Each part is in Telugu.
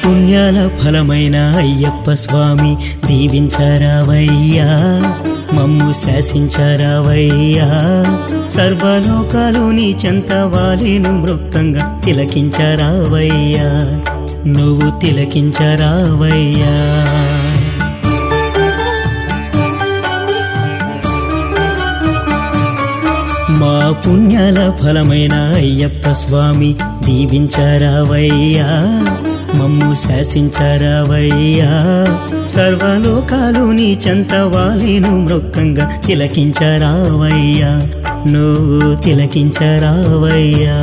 పుణ్యాల ఫలమైన అయ్యప్ప స్వామి దీవించరావయ్యా మమ్ము శాసించరావయ్యా సర్వలోకాలు నీ చెంత వాలేను మృక్కంగా తిలకించరావయ్యా నువ్వు తిలకించరావయ్యా మా పుణ్యాల ఫలమైన అయ్యప్ప స్వామి దీవించరావయ్యా మమ్ము శాసించరావయ్యా సర్వలోకాలు నీ చెంత వాలేను మృక్కంగా తిలకించరావయ్యా నువ్వు తిలకించరావయ్యా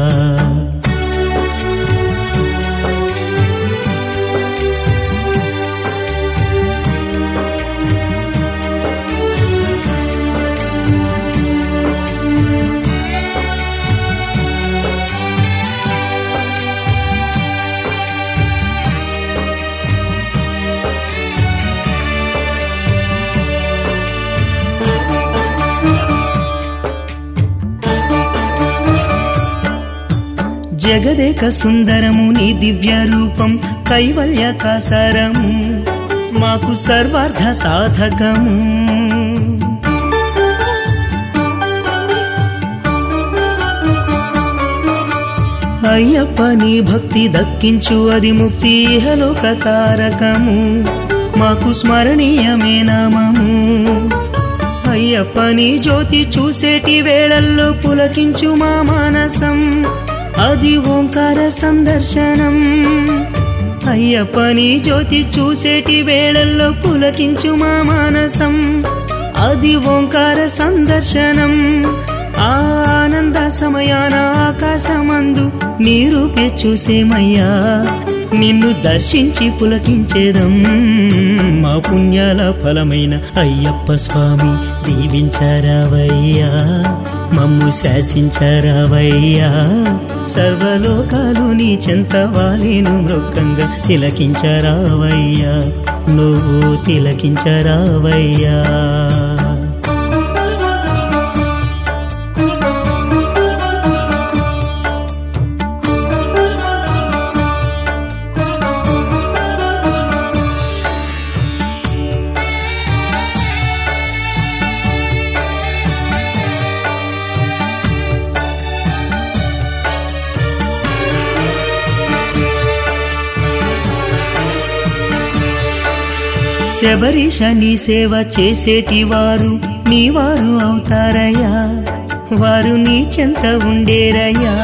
జగదేక సుందరము నీ దివ్య రూపం కైవల్య కాసరము మాకు సర్వార్థ సాధకము అయ్యప్ప నీ భక్తి దక్కించు అది ముక్తి ఇహలోక తారకము మాకు స్మరణీయమే నామము అయ్యప్ప నీ జ్యోతి చూసేటి వేళల్లో పులకించు మా మానసం అది ఓంకార సందర్శనం అయ్యప్ప నీ జ్యోతి చూసేటి వేళల్లో పులకించు మా మానసం అది ఓంకార సందర్శనం ఆనంద సమయాన ఆకాశమందు నీ రూపే చూసేమయ్యా నిన్ను దర్శించి పులకించేదం మా పుణ్యాల ఫలమైన అయ్యప్ప స్వామి దీవించరావయ్యా మమ్ము శాసించరావయ్యా సర్వలోకాలు నీ చెంత వాలేను మృక్కంగా తిలకించరావయ్యా నువ్వు తిలకించరావయ్యా శబరీష నీ సేవ చేసేటి వారు నీ వారు అవుతారయ్యా వారు నీ చెంత ఉండేరయ్యా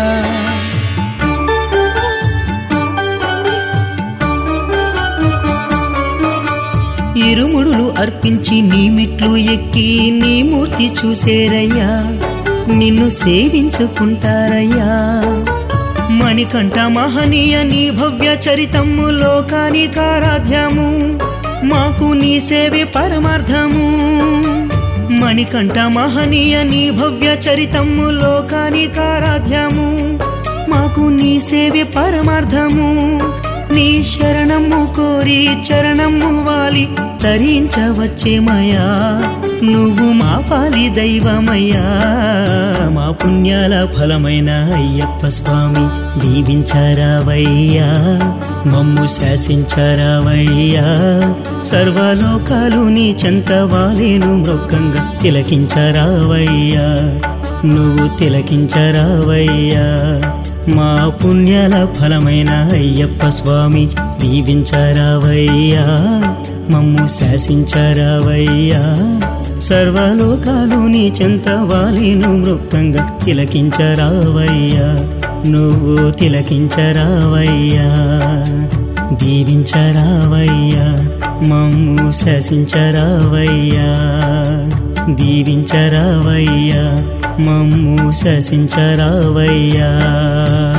ఇరుముడులు అర్పించి నీ మెట్లు ఎక్కి నీ మూర్తి చూసేరయ్యా నిన్ను సేవించుకుంటారయ్యా మణికంఠ మహనీయ నీ భవ్య చరితము లోకానికారాధ్యము మాకు నీ సేవే పరమార్థము మణికంఠ మహనీయ నీ భవ్య చరితము లోకానికారాధ్యము మాకు నీ సేవే పరమార్థము నీ శరణము కోరి చరణము వాలి తరించవచ్చేమయా నువ్వు మా పాలి దైవమయ్యా మా పుణ్యాల ఫలమైన అయ్యప్ప స్వామి దీవించరావయ్యా మమ్ము శాసించరావయ్యా సర్వలోకాలు నీ చెంత వాలేను మృక్కంగా తిలకించరావయ్యా నువ్వు తిలకించరావయ్యా మా పుణ్యాల ఫలమైన అయ్యప్ప స్వామి దీవించరావయ్యా మమ్ము శాసించరావయ్యా సర్వలోకాలు నీ చెంత వాలేను మృక్కంగా తిలకించరావయ్యా నువ్వు తిలకించరావయ్యా దీవించరావయ్యా మమ్ము శాసించరావయ్యా దీవించరావయ్యా మమ్ము శాసించరావయ్యా